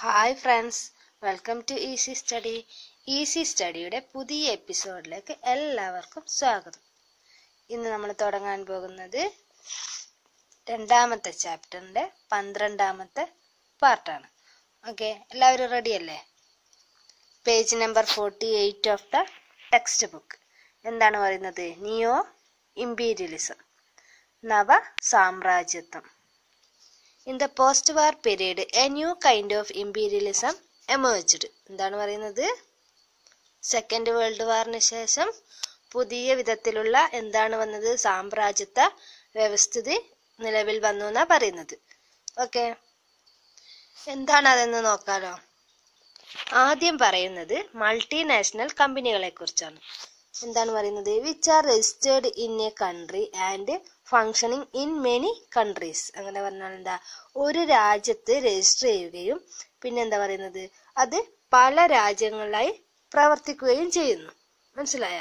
Hi friends welcome to easy study easy സ്റ്റഡിയുടെ പുതിയ എപ്പിസോഡിലേക്ക് എല്ലാവർക്കും സ്വാഗതം ഇന്ന് നമ്മൾ തുടങ്ങാൻ പോകുന്നത് രണ്ടാമത്തെ ചാപ്റ്ററിൻ്റെ പന്ത്രണ്ടാമത്തെ പാർട്ടാണ് ഓക്കെ എല്ലാവരും റെഡി അല്ലേ page number forty eight of the text book എന്താണ് പറയുന്നത് നിയോ ഇമ്പീരിയലിസം നവ സാമ്രാജ്യത്വം in the post war period a new kind of imperialism emerged എന്താണ് പറയുന്നത് സെക്കൻഡ് വേൾഡ് വാറിന് ശേഷം പുതിയ വിധത്തിലുള്ള എന്താണ് വന്നത് സാമ്രാജ്യത്വ വ്യവസ്ഥിതി നിലവിൽ വന്നു എന്നാ പറയുന്നത് ഓക്കെ എന്താണ് അതെന്ന് നോക്കാലോ ആദ്യം പറയുന്നത് മൾട്ടിനാഷണൽ കമ്പനികളെ കുറിച്ചാണ് എന്താണ് പറയുന്നത് which are registered in a country and functioning in many countries അങ്ങനെ പറഞ്ഞാൽ എന്താ ഒരു രാജ്യത്ത് രജിസ്റ്റർ ചെയ്യുകയും പിന്നെ എന്താ പറയുന്നത് അത് പല രാജ്യങ്ങളിലായി പ്രവർത്തിക്കുകയും ചെയ്യുന്നു മനസ്സിലായ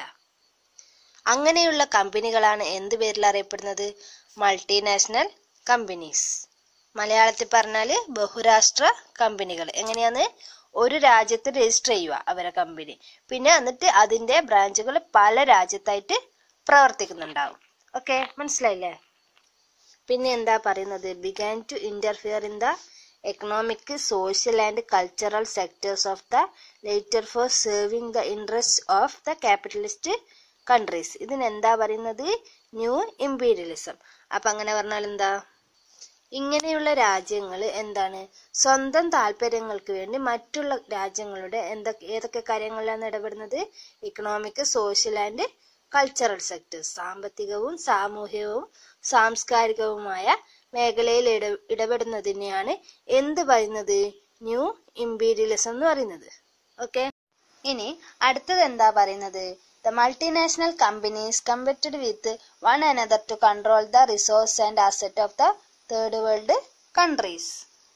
അങ്ങനെയുള്ള കമ്പനികളാണ് എന്ത് പേരിൽ അറിയപ്പെടുന്നത് മൾട്ടിനാഷണൽ കമ്പനീസ് മലയാളത്തിൽ പറഞ്ഞാല് ബഹുരാഷ്ട്ര കമ്പനികൾ എങ്ങനെയാന്ന് ഒരു രാജ്യത്ത് രജിസ്റ്റർ ചെയ്യുക അവരെ കമ്പനി പിന്നെ എന്നിട്ട് അതിന്റെ ബ്രാഞ്ചുകൾ പല രാജ്യത്തായിട്ട് പ്രവർത്തിക്കുന്നുണ്ടാവും ഓക്കെ മനസ്സിലായില്ലേ പിന്നെ എന്താ പറയുന്നത് began to interfere in the economic social and cultural sectors of the latter for serving the interest of the capitalist countries ഇതിന് എന്താ പറയുന്നത് ന്യൂ ഇമ്പീരിയലിസം അപ്പൊ അങ്ങനെ പറഞ്ഞാൽ എന്താ ഇങ്ങനെയുള്ള രാജ്യങ്ങൾ എന്താണ് സ്വന്തം താല്പര്യങ്ങൾക്ക് വേണ്ടി മറ്റുള്ള രാജ്യങ്ങളുടെ എന്തൊക്കെ ഏതൊക്കെ കാര്യങ്ങളിലാണ് ഇടപെടുന്നത് economic social and cultural sectors സാമ്പത്തികവും സാമൂഹികവും സാംസ്കാരികവുമായ മേഖലയിൽ ഇട ഇടപെടുന്നതിനെയാണ് എന്ത് പറയുന്നത് ന്യൂ ഇമ്പീരിയലിസം എന്ന് പറയുന്നത് ഓക്കെ ഇനി അടുത്തത് എന്താ പറയുന്നത് the multinational companies competed with one another to control the resource and asset of the third world countries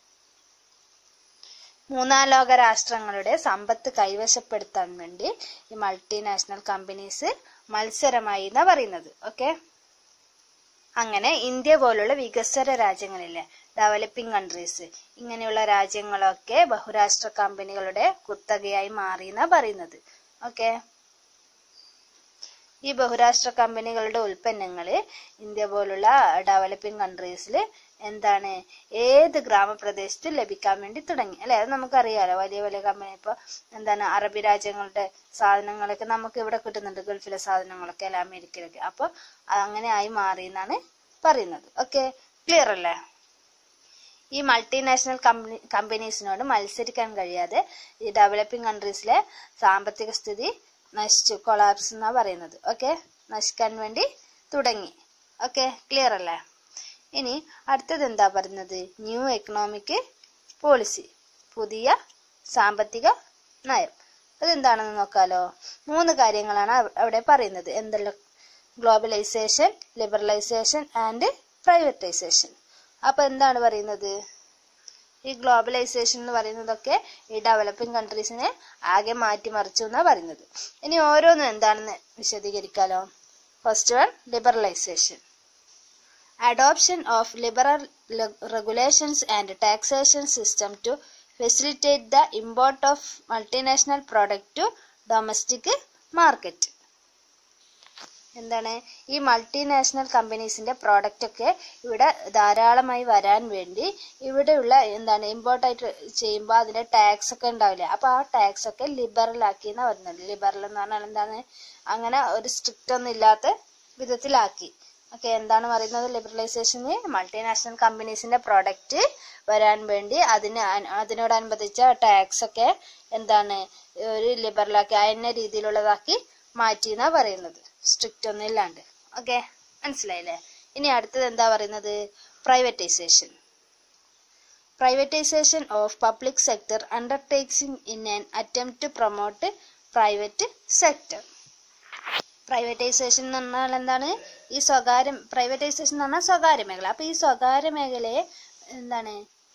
മൂന്നാം ലോക രാഷ്ട്രങ്ങളുടെ സമ്പത്ത് കൈവശപ്പെടുത്താൻ വേണ്ടി ഈ മൾട്ടിനാഷണൽ കമ്പനീസ് മത്സരമായി എന്നാ പറയുന്നത് ഓക്കെ അങ്ങനെ ഇന്ത്യ പോലുള്ള വികസ്വര രാജ്യങ്ങളിലെ ഡെവലപ്പിംഗ് കൺട്രീസ് ഇങ്ങനെയുള്ള രാജ്യങ്ങളൊക്കെ ബഹുരാഷ്ട്ര കമ്പനികളുടെ കുത്തകയായി മാറി എന്നാ പറയുന്നത് ഓക്കെ ഈ ബഹുരാഷ്ട്ര കമ്പനികളുടെ ഉൽപ്പന്നങ്ങൾ ഇന്ത്യ പോലുള്ള ഡെവലപ്പിംഗ് കൺട്രീസിൽ എന്താണ് ഏത് ഗ്രാമപ്രദേശത്തും ലഭിക്കാൻ വേണ്ടി തുടങ്ങി അല്ലെ അത് നമുക്കറിയാലോ വലിയ വലിയ കമ്പനി ഇപ്പൊ എന്താണ് അറബി രാജ്യങ്ങളുടെ സാധനങ്ങളൊക്കെ നമുക്ക് ഇവിടെ കിട്ടുന്നുണ്ട് ഗൾഫിലെ സാധനങ്ങളൊക്കെ അല്ലെ അമേരിക്കയിലൊക്കെ അപ്പൊ അങ്ങനെ ആയി മാറി എന്നാണ് പറയുന്നത് ഓക്കെ ക്ലിയർ അല്ലേ ഈ മൾട്ടിനാഷണൽ കമ്പനി കമ്പനീസിനോട് മത്സരിക്കാൻ കഴിയാതെ ഈ ഡെവലപ്പിംഗ് കൺട്രീസിലെ സാമ്പത്തിക സ്ഥിതി നശിച്ചു കൊളാപ്സ് എന്നാ പറയുന്നത് ഓക്കെ നശിക്കാൻ വേണ്ടി തുടങ്ങി ഓക്കെ ക്ലിയർ അല്ലേ ഇനി അടുത്തത് എന്താ പറയുന്നത് ന്യൂ എക്കണോമിക് പോളിസി പുതിയ സാമ്പത്തിക നയം അതെന്താണെന്ന് നോക്കാലോ മൂന്ന് കാര്യങ്ങളാണ് അവിടെ പറയുന്നത് എന്തെല്ലാം ഗ്ലോബലൈസേഷൻ ലിബറലൈസേഷൻ ആൻഡ് പ്രൈവറ്റൈസേഷൻ അപ്പൊ എന്താണ് പറയുന്നത് ഈ ഗ്ലോബലൈസേഷൻ എന്ന് പറയുന്നതൊക്കെ ഈ ഡെവലപ്പിംഗ് കൺട്രീസിനെ ആകെ മാറ്റിമറിച്ചു എന്നാ പറയുന്നത് ഇനി ഓരോന്നും എന്താണെന്ന് വിശദീകരിക്കാലോ first one liberalisation adoption of liberal regulations and taxation system to facilitate the import of multinational product to domestic market എന്താണ് ഈ മൾട്ടിനാഷണൽ കമ്പനീസിന്റെ പ്രോഡക്റ്റ് ഒക്കെ ഇവിടെ ധാരാളമായി വരാൻ വേണ്ടി ഇവിടെയുള്ള എന്താണ് ഇമ്പോർട്ട് ആയിട്ട് ചെയ്യുമ്പോൾ അതിന്റെ ടാക്സ് ഒക്കെ ഉണ്ടാവില്ലേ അപ്പൊ ആ ടാക്സ് ഒക്കെ ലിബറൽ ആക്കി എന്നാ പറയുന്നത് ലിബറൽ എന്ന് പറഞ്ഞാൽ എന്താണ് അങ്ങനെ ഒരു സ്ട്രിക്റ്റ് ഒന്നും ഇല്ലാത്ത വിധത്തിലാക്കി ഓക്കെ എന്താണ് പറയുന്നത് ലിബറലൈസേഷന് മൾട്ടിനാഷണൽ കമ്പനീസിന്റെ പ്രോഡക്റ്റ് വരാൻ വേണ്ടി അതിന് അതിനോടനുബന്ധിച്ച ടാക്സ് ഒക്കെ എന്താണ് ഒരു ലിബറലാക്കി അതിനെ രീതിയിലുള്ളതാക്കി മാറ്റി എന്നാ പറയുന്നത് സ്ട്രിക്റ്റ് ഒന്നും ഇല്ലാണ്ട് ഓക്കെ മനസ്സിലായില്ലേ ഇനി അടുത്തത് എന്താ പറയുന്നത് privatisation privatisation of public sector undertakings in an attempt to promote private sector privatisation എന്ന് പറഞ്ഞാൽ എന്താണ് ഈ സ്വകാര്യ പ്രൈവറ്റൈസേഷൻ എന്ന് പറഞ്ഞാൽ സ്വകാര്യ മേഖല അപ്പൊ ഈ സ്വകാര്യ മേഖലയെ എന്താണ്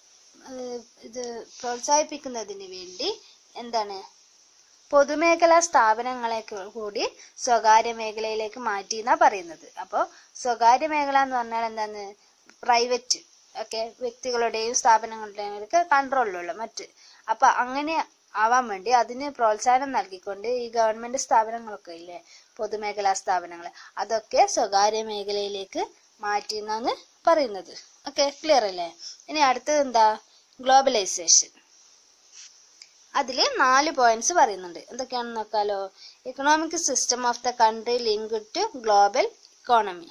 ഇത് പ്രോത്സാഹിപ്പിക്കുന്നതിന് വേണ്ടി എന്താണ് പൊതുമേഖലാ സ്ഥാപനങ്ങളെ കൂടി സ്വകാര്യ മേഖലയിലേക്ക് മാറ്റി എന്നാ പറയുന്നത് അപ്പോൾ സ്വകാര്യ മേഖല എന്ന് പറഞ്ഞാൽ എന്താണ് പ്രൈവറ്റ് ഒക്കെ വ്യക്തികളുടെയും സ്ഥാപനങ്ങളുടെയും ഒക്കെ കൺട്രോളിലുള്ള മറ്റ് അപ്പൊ അങ്ങനെ ആവാൻ വേണ്ടി അതിന് പ്രോത്സാഹനം നൽകിക്കൊണ്ട് ഈ ഗവൺമെന്റ് സ്ഥാപനങ്ങളൊക്കെ ഇല്ലേ പൊതുമേഖലാ സ്ഥാപനങ്ങൾ അതൊക്കെ സ്വകാര്യ മേഖലയിലേക്ക് മാറ്റി എന്നാണ് പറയുന്നത് ഓക്കെ ക്ലിയർ അല്ലേ ഇനി അടുത്തത് എന്താ ഗ്ലോബലൈസേഷൻ അതിൽ നാല് പോയിന്റ്സ് പറയുന്നുണ്ട് എന്തൊക്കെയാണെന്ന് നോക്കാലോ economic system of the country link to global economy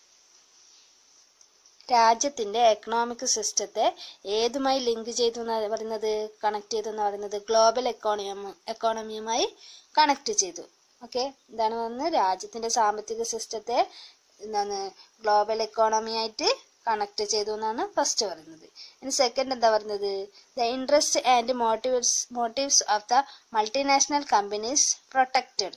രാജ്യത്തിന്റെ എക്കണോമിക് സിസ്റ്റത്തെ ഏതുമായി ലിങ്ക് ചെയ്തു എന്നാണ് പറയുന്നത് കണക്ട് ചെയ്തു എന്ന് പറയുന്നത് ഗ്ലോബൽ എക്കോണമി എക്കോണമിയുമായി കണക്ട് ചെയ്തു ഓക്കെ എന്താണ് പറയുന്നത് രാജ്യത്തിന്റെ സാമ്പത്തിക സിസ്റ്റത്തെ എന്താണ് ഗ്ലോബൽ എക്കോണമി ആയിട്ട് കണക്ട് ചെയ്തു എന്നാണ് ഫസ്റ്റ് പറയുന്നത് ഇനി സെക്കൻഡ് എന്താ പറയുന്നത് the interest and motives motives of the multinational companies protected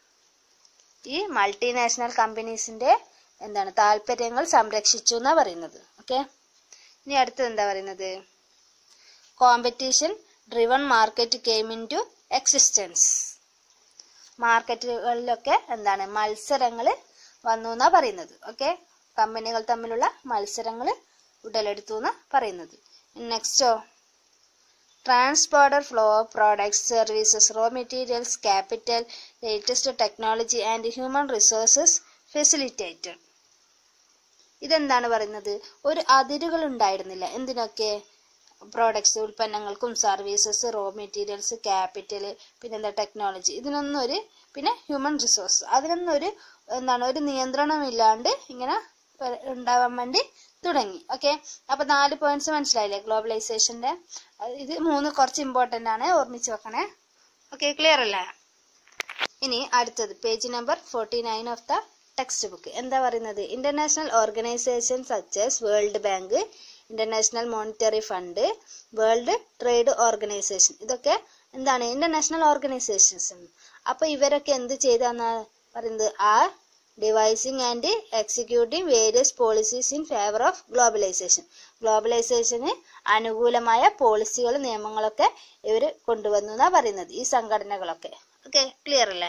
ഈ മൾട്ടിനാഷണൽ കമ്പനീസിന്റെ എന്താണ് താല്പര്യങ്ങൾ സംരക്ഷിച്ചു എന്നാ പറയുന്നത് ഓക്കെ ഇനി അടുത്തത് എന്താ പറയുന്നത് competition driven market came in to existence മാർക്കറ്റുകളിലൊക്കെ എന്താണ് മത്സരങ്ങൾ വന്നു എന്നാ പറയുന്നത് ഓക്കെ കമ്പനികൾ തമ്മിലുള്ള മത്സരങ്ങൾ ഉടലെടുത്തു എന്നാ പറയുന്നത് നെക്സ്റ്റോ transport or flow of products services raw materials capital latest technology and human resources facilitated ഇതെന്താണ് പറയുന്നത് ഒരു അതിരുകൾ ഉണ്ടായിരുന്നില്ല എന്തിനൊക്കെ പ്രോഡക്ട്സ് ഉൽപ്പന്നങ്ങൾക്കും സർവീസസ് റോ മെറ്റീരിയൽസ് ക്യാപിറ്റൽ പിന്നെന്താ ടെക്നോളജി ഇതിനൊന്നും ഒരു പിന്നെ ഹ്യൂമൻ റിസോഴ്സ് അതിനൊന്നും ഒരു എന്താണ് ഒരു നിയന്ത്രണമില്ലാണ്ട് ഇങ്ങനെ വ- ഉണ്ടാവാൻ വേണ്ടി തുടങ്ങി ഓക്കെ അപ്പൊ നാല് പോയിന്റ്സ് മനസ്സിലായില്ലേ ഗ്ലോബലൈസേഷന്റെ അത് ഇത് മൂന്ന് കുറച്ച് ഇമ്പോർട്ടന്റ് ആണ് ഓർമ്മിച്ച് വെക്കണേ ഓക്കെ ക്ലിയർ അല്ലേ ഇനി അടുത്തത് page number forty nine of the text book എന്താ പറയുന്നത് international organisation such as world bank international monetary fund world trade organisation ഇതൊക്കെ എന്താണ് ഇന്റർനാഷണൽ ഓർഗനൈസേഷൻസ് അപ്പൊ ഇവരൊക്കെ എന്ത് ചെയ്താന്നാ പറയുന്നത് are devising and executing various policies in favour of globalisation ഗ്ലോബലൈസേഷന് അനുകൂലമായ പോളിസികൾ നിയമങ്ങളൊക്കെ ഇവർ കൊണ്ടുവന്നു എന്നാ പറയുന്നത് ഈ സംഘടനകളൊക്കെ ഓക്കെ ക്ലിയർ അല്ലേ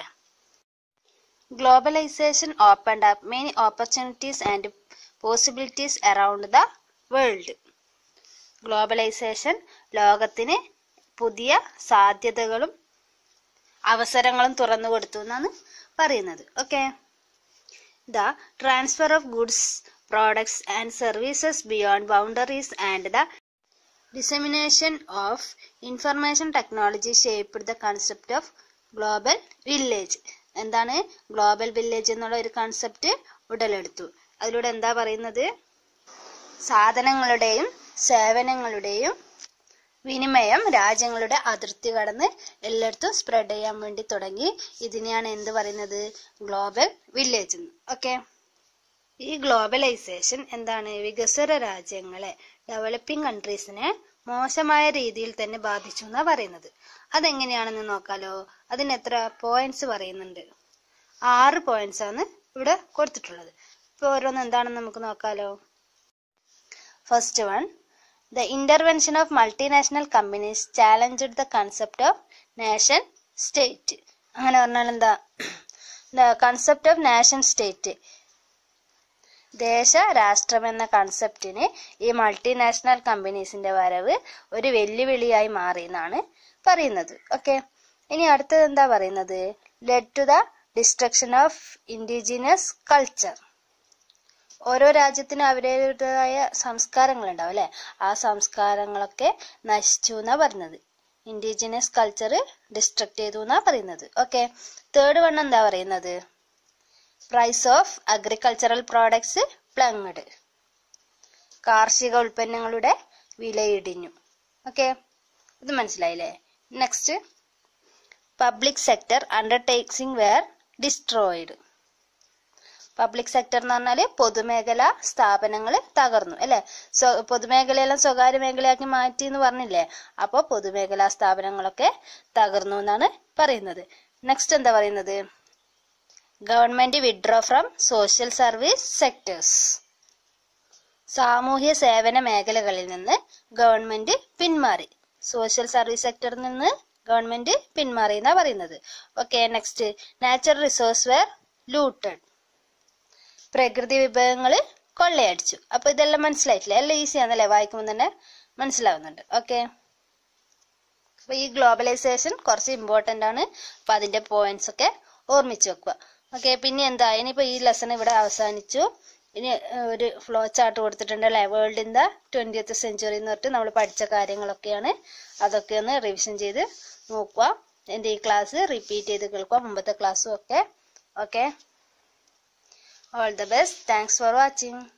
Globalization opened up many opportunities and possibilities around the world. Globalisation ലോകത്തിന് പുതിയ സാധ്യതകളും അവസരങ്ങളും തുറന്നു കൊടുത്തു എന്നാണ് പറയുന്നത് okay the transfer of goods products and services beyond boundaries and the dissemination of information technology shaped the concept of global village എന്താണ് global village എന്നുള്ള ഒരു കൺസെപ്റ്റ് ഉടലെടുത്തു അതിലൂടെ എന്താ പറയുന്നത് സാധനങ്ങളുടെയും സേവനങ്ങളുടെയും വിനിമയം രാജ്യങ്ങളുടെ അതിർത്തി കടന്ന് എല്ലായിടത്തും സ്പ്രെഡ് ചെയ്യാൻ വേണ്ടി തുടങ്ങി ഇതിനെയാണ് എന്ത് പറയുന്നത് ഗ്ലോബൽ വില്ലേജ് എന്ന് ഓക്കെ ഈ ഗ്ലോബലൈസേഷൻ എന്താണ് വികസ്വര രാജ്യങ്ങളെ ഡെവലപ്പിംഗ് കൺട്രീസിനെ മോശമായ രീതിയിൽ തന്നെ ബാധിച്ചു എന്നാ പറയുന്നത് അതെങ്ങനെയാണെന്ന് നോക്കാലോ അതിന് എത്ര പോയിന്റ്സ് പറയുന്നുണ്ട് ആറ് പോയിന്റ്സ് ആണ് ഇവിടെ കൊടുത്തിട്ടുള്ളത് ഇപ്പൊ ഓരോന്ന് എന്താണെന്ന് നമുക്ക് നോക്കാലോ first one the intervention of multinational companies challenged the concept of nation state അങ്ങനെ പറഞ്ഞാൽ എന്താ the concept of nation state ദേശ രാഷ്ട്രം എന്ന കൺസെപ്റ്റിന് ഈ മൾട്ടിനാഷണൽ കമ്പനീസിന്റെ വരവ് ഒരു വെല്ലുവിളിയായി മാറി എന്നാണ് പറയുന്നത് ഓക്കെ ഇനി അടുത്തത് എന്താ പറയുന്നത് led to the destruction of indigenous culture ഓരോ രാജ്യത്തിനും അവരുടേതായ സംസ്കാരങ്ങൾ ഉണ്ടാവും അല്ലെ ആ സംസ്കാരങ്ങളൊക്കെ നശിച്ചു എന്നാ പറയുന്നത് ഇൻഡിജിനസ് കൾച്ചർ ഡിസ്ട്രക്ട് ചെയ്തു എന്നാ പറയുന്നത് ഓക്കെ തേർഡ് വൺ എന്താ പറയുന്നത് price of agricultural products plunged കാർഷിക ഉൽപ്പന്നങ്ങളുടെ വിലയിടിഞ്ഞു ഓക്കെ ഇത് മനസ്സിലായില്ലേ next public sector undertakings were destroyed public sector എന്ന് പറഞ്ഞാല് പൊതുമേഖലാ സ്ഥാപനങ്ങൾ തകർന്നു അല്ലെ സ്വ പൊതുമേഖലയെല്ലാം സ്വകാര്യ മേഖലയാക്കി മാറ്റി എന്ന് പറഞ്ഞില്ലേ അപ്പോൾ പൊതുമേഖലാ സ്ഥാപനങ്ങളൊക്കെ തകർന്നു എന്നാണ് പറയുന്നത് നെക്സ്റ്റ് എന്താ പറയുന്നത് government withdrew from social service sectors സാമൂഹ്യ സേവന മേഖലകളിൽ നിന്ന് ഗവൺമെന്റ് പിന്മാറി സോഷ്യൽ സർവീസ് സെക്ടറിൽ നിന്ന് ഗവൺമെന്റ് പിന്മാറി എന്നാ പറയുന്നത് okay next natural resource were looted പ്രകൃതി വിഭവങ്ങൾ കൊള്ളയടിച്ചു അപ്പോൾ ഇതെല്ലാം മനസ്സിലായിട്ടില്ലേ എല്ലാം ഈസി ആണല്ലേ വായിക്കുമ്പോൾ തന്നെ മനസ്സിലാവുന്നുണ്ട് ഓക്കെ അപ്പോൾ ഈ ഗ്ലോബലൈസേഷൻ കുറച്ച് ഇമ്പോർട്ടൻ്റ് ആണ് അപ്പോൾ അതിൻ്റെ പോയിന്റ്സ് ഒക്കെ ഓർമ്മിച്ച് വെക്കുക ഓക്കെ പിന്നെ എന്താ ഇനിയിപ്പോൾ ഈ ലെസൺ ഇവിടെ അവസാനിച്ചു ഇനി ഏഹ്, ഒരു ഫ്ലോ ചാർട്ട് കൊടുത്തിട്ടുണ്ട് അല്ലേ world in the twentieth century എന്ന് പറഞ്ഞിട്ട് നമ്മൾ പഠിച്ച കാര്യങ്ങളൊക്കെയാണ് അതൊക്കെ ഒന്ന് റിവിഷൻ ചെയ്ത് നോക്കുക എൻ്റെ ഈ ക്ലാസ് റിപ്പീറ്റ് ചെയ്ത് കേൾക്കുക മുമ്പത്തെ ക്ലാസ്സും ഒക്കെ okay all the best thanks for watching